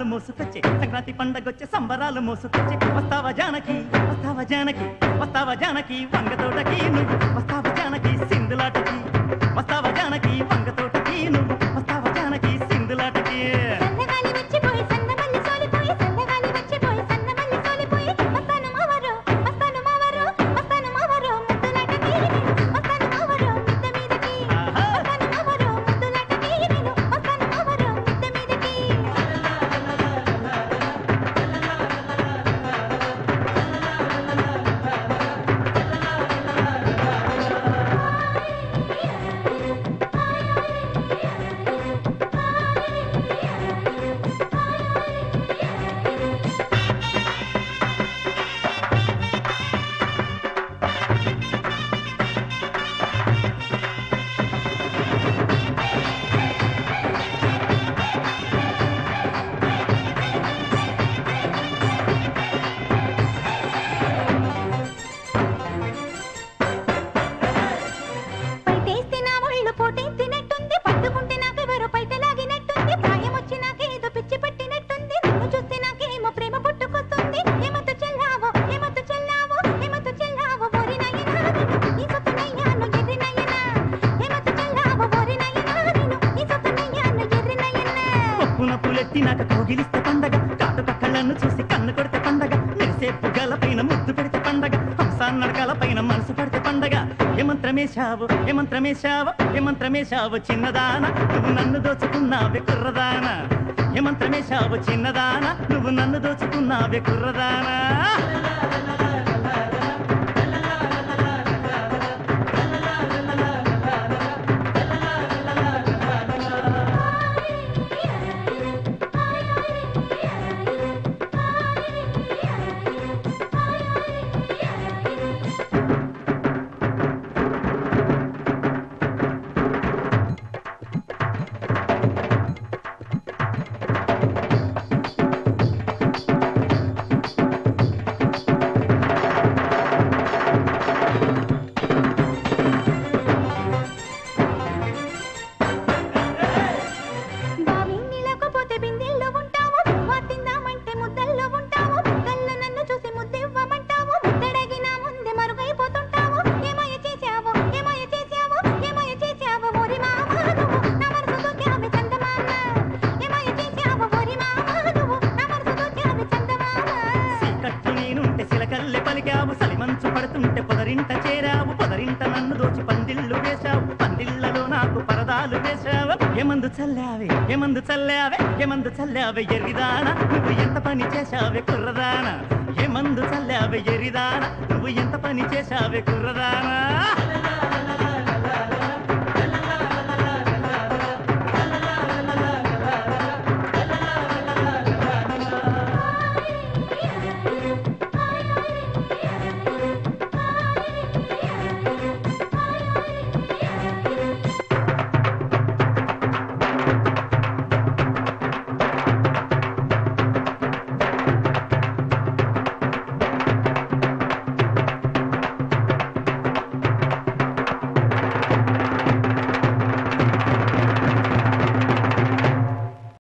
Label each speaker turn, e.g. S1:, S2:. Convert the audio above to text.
S1: మోసుకొచ్చే సంక్రాంతి పండగొచ్చే సంబరాలు మోసుకొచ్చే వస్తావా జానకి వస్తావా జానకి వస్తావా జానకి వంగతోటకి నువ్వు వస్తావా జానకి సింధులాటకి వస్తావా జానకి వంగతోటకి నువ్వు వస్తావా జానకి సింధులాటకి
S2: సన్నగాలి వచ్చిపోయి సన్నమల్లి సోలిపోయి సన్నగాలి వచ్చిపోయి సన్నమల్లి సోలిపోయి వస్తాను మావరు వస్తాను మావరు వస్తాను మావరు ముద్దులాటకి వస్తాను మావరు మిద్ద మీదకి
S1: ఆహా.
S2: వస్తాను మావరు ముద్దులాటకి నేను వస్తాను మావరు మిద్ద మీదకి పైటేస్తే నా ఒళ్ళు పోటెత్తినట్టుంది పట్టుకుంటే నాకెవరో పైట లాగినట్టుంది ప్రాయం వచ్చి నాకేదో పిచ్చి పట్టినట్టుంది నిన్ను చూస్తే నాకేమో ప్రేమ పుట్టుకొస్తుంది ఏమతో చెల్లావో ఏమతో చెల్లావో ఏమతో చెల్లావో ఓరి నాయనా నిన్ను నీ సొత్తనయ్యాను ఎర్రి నాయనా ఏమతో చెల్లావో ఓరి నాయనా నిన్ను నీ సొత్తనయ్యాను ఎర్రి నాయనా
S1: పప్పున పులెత్తినాక కోగిలిస్తే పండగ కాటుక కళ్ళను చూసి కన్ను కొడితే పండగ మెరిసే పుగల పైన ముద్దు పెడితే పండగ హంసా నడకల పైన మనసు పడితే పండగ ఏమంత్రమేశావు ఏమంత్రమేశావు ఏమంత్రమేశావు చిన్నదాన నువ్వు నన్ను దోచుకున్నావే కుర్రదాన ఏమంత్రమేశావు చిన్నదాన నువ్వు నన్ను దోచుకున్నావే కుర్రదానా
S2: బావి నీళ్ళకపోతే బిందెల్లో ఉంటావు వాటిందామంటే ముద్దల్లో ఉంటావు ముద్దల్లో నన్ను చూసి ముద్దివ్వమంటావు ముద్దడగిన ముందే మరుగైపోతుంటావు ఏమయ్య చేశావు ఏమయ్య చేశావు ఏమయ్య చేశావు ఓరి మామ నువ్వు నా మనసు దొక్కావి చందమామ ఏమయ్య చేశావు ఓరి మామ నువ్వు నా మనసు దొక్కావి చందమామ
S1: కట్టు నేనుంటే సిలకల్లె పలికావు సలిమంచు పడుతుంటే పొదరింట చేరావు పొదరింట నన్ను దోచి పందిళ్ళు వేశావు పందిళ్ళలో నాకు పరదాలు వేశావు ఏమందు చల్లావే ఏమందు చల్లావే ఏమందు చల్లావే ఎరిదాన నువ్వు ఎంత పని చేశావే కుర్రదాన ఏమందు చల్లావే ఎరిదాన నువ్వు ఎంత పని చేశావే కుర్రదానా